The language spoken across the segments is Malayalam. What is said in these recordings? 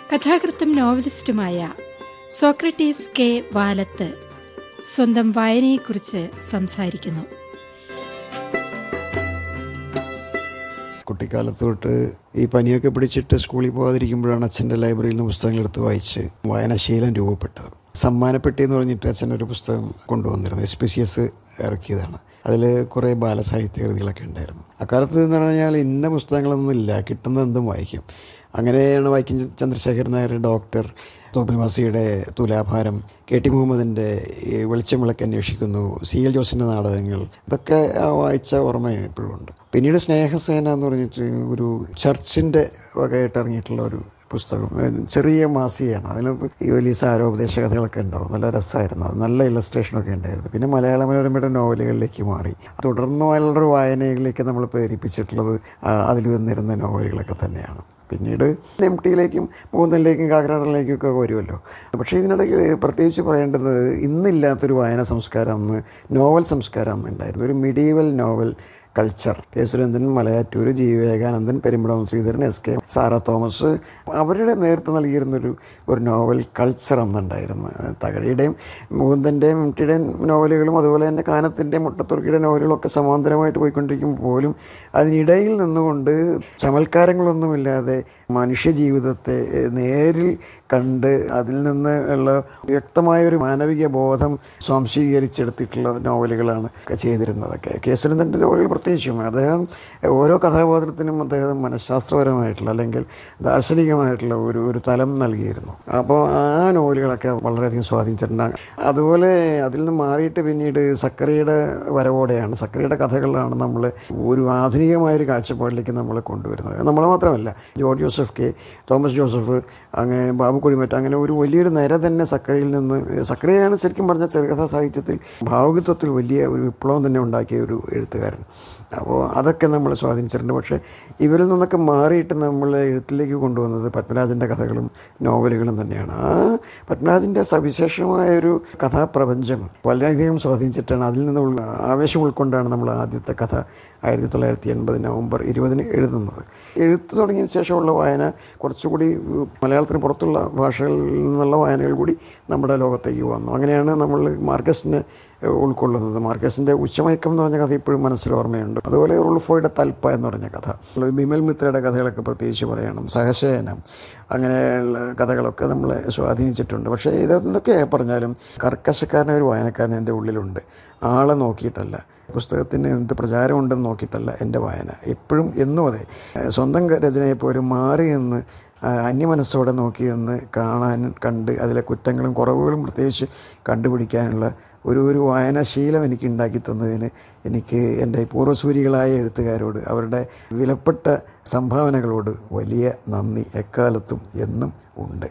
കഥാകൃത്തും നോവലിസ്റ്റുമായ സോക്രട്ടീസ് കെ വാലത്ത് സ്വന്തം വായനയെക്കുറിച്ച് സംസാരിക്കുന്നു കുട്ടിക്കാലത്ത് തൊട്ട് ഈ പനിയൊക്കെ പിടിച്ചിട്ട് സ്കൂളിൽ പോകാതിരിക്കുമ്പോഴാണ് അച്ഛൻ്റെ ലൈബ്രറിയിൽ നിന്ന് പുസ്തകങ്ങൾ എടുത്ത് വായിച്ച് വായനാശീലം രൂപപ്പെട്ടത് സമ്മാനപ്പെട്ടി എന്ന് പറഞ്ഞിട്ട് അച്ഛൻ ഒരു പുസ്തകം കൊണ്ടുവന്നിരുന്നു എസ് പി സി എസ് ഇറക്കിയതാണ് അതിൽ കുറേ ബാലസാഹിത്യ കൃതികളൊക്കെ ഉണ്ടായിരുന്നു അക്കാലത്ത് എന്ന് പറഞ്ഞാൽ ഇന്ന പുസ്തകങ്ങളൊന്നും ഇല്ല കിട്ടുന്ന എന്തും വായിക്കും അങ്ങനെയാണ് വൈക്കം ചന്ദ്രശേഖരൻ നായർ ഡോക്ടർ തോപ്പിൽവാസിയുടെ തുലാഭാരം കെ ടി മുഹമ്മദിൻ്റെ ഈ വെളിച്ചം വിളക്ക് അന്വേഷിക്കുന്നു സി എൽ ജോസിൻ്റെ നാടകങ്ങൾ ഇതൊക്കെ ആ വായിച്ച ഓർമ്മ ഇപ്പോഴും ഉണ്ട് പിന്നീട് സ്നേഹസേന എന്ന് പറഞ്ഞിട്ട് ഒരു ചർച്ചിൻ്റെ വകയായിട്ട് ഇറങ്ങിയിട്ടുള്ള ഒരു പുസ്തകം ഏഹ് ചെറിയ മാസികയാണ് അതിനകത്ത് ഈ വലിയ സാരോപദേശ കഥകളൊക്കെ ഉണ്ടാവും നല്ല രസമായിരുന്നു അത് നല്ല ഇലസ്ട്രേഷനൊക്കെ ഉണ്ടായിരുന്നു പിന്നെ മലയാള മനോരമയുടെ നോവലുകളിലേക്ക് മാറി തുടർന്നുള്ളൊരു വായനയിലേക്ക് നമ്മൾ പ്രേരിപ്പിച്ചിട്ടുള്ളത് ആ അതിൽ വന്നിരുന്ന നോവലുകളൊക്കെ തന്നെയാണ് പിന്നീട് എം ടിയിലേക്കും മൂന്നലിലേക്കും കാക്കനാടിലേക്കും ഒക്കെ വരുമല്ലോ പക്ഷേ ഇതിനിടയ്ക്ക് പ്രത്യേകിച്ച് പറയേണ്ടത് ഇന്നില്ലാത്തൊരു വായന സംസ്കാരം അന്ന് നോവൽ സംസ്കാരം അന്ന് ഉണ്ടായിരുന്നു ഒരു medieval novel culture K Surendran Malayattoor G Vivekanandan Perumbadavam Sreedharan S K Sarah Thomas അവരുടെ നേതൃത്വം നൽകിയിരുന്നൊരു ഒരു നോവൽ കൾച്ചർ അന്നുണ്ടായിരുന്നു തകഴിയുടെയും മുകുന്ദൻ്റെയും എംടിയുടെയും നോവലുകളും അതുപോലെ തന്നെ കാനത്തിൻ്റെയും മുട്ടത്തുർക്കിയുടെ നോവലുകളൊക്കെ സമാന്തരമായിട്ട് പോയിക്കൊണ്ടിരിക്കുമ്പോൾ പോലും അതിനിടയിൽ നിന്നുകൊണ്ട് ചമൽക്കാരങ്ങളൊന്നുമില്ലാതെ മനുഷ്യജീവിതത്തെ നേരിൽ കണ്ട് അതിൽ നിന്ന് ഉള്ള വ്യക്തമായൊരു മാനവിക ബോധം സ്വാംശീകരിച്ചെടുത്തിട്ടുള്ള നോവലുകളാണ് ചെയ്തിരുന്നതൊക്കെ കെ സുരേന്ദ്രൻ്റെ നോവലുകൾ പ്രത്യേകിച്ചും അദ്ദേഹം ഓരോ കഥാപാത്രത്തിനും അദ്ദേഹം മനഃശാസ്ത്രപരമായിട്ടുള്ള അല്ലെങ്കിൽ ദാർശനികമായിട്ടുള്ള ഒരു ഒരു തലം നൽകിയിരുന്നു അപ്പോൾ ആ നോവലുകളൊക്കെ വളരെയധികം സ്വാധീനിച്ചിട്ടുണ്ട് അതുപോലെ അതിൽ നിന്ന് മാറിയിട്ട് പിന്നീട് സക്കറിയുടെ വരവോടെയാണ് സക്കറിയുടെ കഥകളാണ് നമ്മൾ ഒരു ആധുനികമായൊരു കാഴ്ചപ്പാടിലേക്ക് നമ്മളെ കൊണ്ടുവരുന്നത് നമ്മൾ മാത്രമല്ല George Joseph K Thomas Joseph അങ്ങനെ ബാബു കുഴിമറ്റ അങ്ങനെ ഒരു വലിയൊരു നിര തന്നെ സക്കരയിൽ നിന്ന് സക്കരയാണ് ശരിക്കും പറഞ്ഞാൽ ചെറുകഥാ സാഹിത്യത്തിൽ ഭാവുകത്വത്തിൽ വലിയ ഒരു വിപ്ലവം തന്നെ ഉണ്ടാക്കിയ ഒരു എഴുത്തുകാരൻ അപ്പോൾ അതൊക്കെ നമ്മൾ സ്വാധീനിച്ചിട്ടുണ്ട് പക്ഷേ ഇവരിൽ നിന്നൊക്കെ മാറിയിട്ട് നമ്മൾ എഴുത്തിലേക്ക് കൊണ്ടുവന്നത് പത്മരാജൻ്റെ കഥകളും നോവലുകളും തന്നെയാണ് ആ പത്മരാജൻ്റെ സവിശേഷമായ ഒരു കഥാപ്രപഞ്ചം വളരെയധികം സ്വാധീനിച്ചിട്ടാണ് അതിൽ നിന്ന് ഉൾ- ആവേശം ഉൾക്കൊണ്ടാണ് നമ്മൾ ആദ്യത്തെ കഥ ആയിരത്തി തൊള്ളായിരത്തി എൺപത് നവംബർ ഇരുപതിന് എഴുതുന്നത് എഴുത്ത് തുടങ്ങിയ ശേഷമുള്ള വായന കുറച്ചുകൂടി ഉം, മലയാളത്തിന് പുറത്തുള്ള ഭാഷകളിൽ നിന്നുള്ള വായനകൾ കൂടി നമ്മുടെ ലോകത്തേക്ക് വന്നു അങ്ങനെയാണ് നമ്മൾ മാർക്കസിനെ ഉൾക്കൊള്ളുന്നത് മാർക്കസിൻ്റെ ഉച്ചമയക്കം എന്ന് പറഞ്ഞ കഥ ഇപ്പോഴും മനസ്സിൽ ഓർമ്മയുണ്ട് അതുപോലെ റുൾഫോയുടെ തൽപ്പ എന്ന് പറഞ്ഞ കഥ ബിമൽ മിത്രയുടെ കഥകളൊക്കെ പ്രത്യേകിച്ച് പറയണം സഹശയനം അങ്ങനെയുള്ള കഥകളൊക്കെ നമ്മളെ സ്വാധീനിച്ചിട്ടുണ്ട് പക്ഷേ ഇതെന്തൊക്കെ പറഞ്ഞാലും കർക്കശക്കാരനായ ഒരു വായനക്കാരൻ എൻ്റെ ഉള്ളിലുണ്ട് ആളെ നോക്കിയിട്ടല്ല പുസ്തകത്തിന് എന്ത് പ്രചാരമുണ്ടെന്ന് നോക്കിയിട്ടല്ല എൻ്റെ വായന എപ്പോഴും എന്നും അതെ സ്വന്തം രചനയെപ്പോലും മാറി എന്ന് ആ, അന്യമനസ്സോടെ നോക്കി എന്ന് കാണാൻ കണ്ട് അതിലെ കുറ്റങ്ങളും കുറവുകളും പ്രത്യേകിച്ച് കണ്ടുപിടിക്കാനുള്ള ഒരു ഒരു വായനാശീലം എനിക്ക് ഉണ്ടാക്കി തന്നതിന് എനിക്ക് എൻ്റെ പൂർവ്വസൂരികളായ എഴുത്തുകാരോട് അവരുടെ വിലപ്പെട്ട സംഭാവനകളോട് വലിയ നന്ദി എക്കാലത്തും എന്നും ഉണ്ട്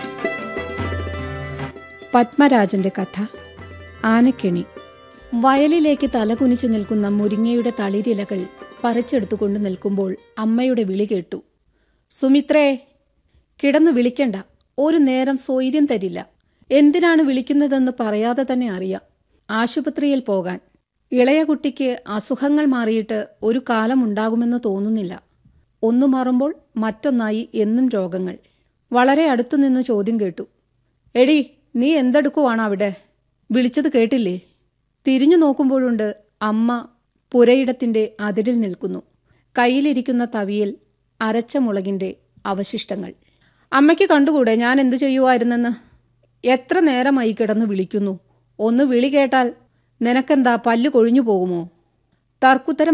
പത്മരാജന്റെ കഥ ആനക്കെണി വയലിലേക്ക് തലകുനിച്ചു നിൽക്കുന്ന മുരിങ്ങയുടെ തളിരിലകൾ പറിച്ചെടുത്തുകൊണ്ട് നിൽക്കുമ്പോൾ അമ്മയുടെ വിളി കേട്ടു സുമിത്രേ കിടന്നു വിളിക്കണ്ട ഒരു നേരം സ്വൈര്യം തരില്ല എന്തിനാണ് വിളിക്കുന്നതെന്ന് പറയാതെ തന്നെ അറിയാം ആശുപത്രിയിൽ പോകാൻ ഇളയ കുട്ടിക്ക് അസുഖങ്ങൾ മാറിയിട്ട് ഒരു കാലം ഉണ്ടാകുമെന്ന് തോന്നുന്നില്ല ഒന്നു മാറുമ്പോൾ മറ്റൊന്നായി എന്നും രോഗങ്ങൾ വളരെ അടുത്തുനിന്ന് ചോദ്യം കേട്ടു എടി നീ എന്തെടുക്കുവാണ് അവിടെ വിളിച്ചത് കേട്ടില്ലേ തിരിഞ്ഞു നോക്കുമ്പോഴുണ്ട് അമ്മ പുരയിടത്തിന്റെ അതിരിൽ നിൽക്കുന്നു കയ്യിലിരിക്കുന്ന തവിയിൽ അരച്ച മുളകിന്റെ അവശിഷ്ടങ്ങൾ അമ്മയ്ക്ക് കണ്ടുകൂടെ ഞാൻ എന്തു ചെയ്യുമായിരുന്നെന്ന് എത്ര നേരമായി കിടന്ന് വിളിക്കുന്നു ഒന്ന് വിളി കേട്ടാൽ നിനക്കെന്താ പല്ല് കൊഴിഞ്ഞു പോകുമോ തർക്കുത്തരം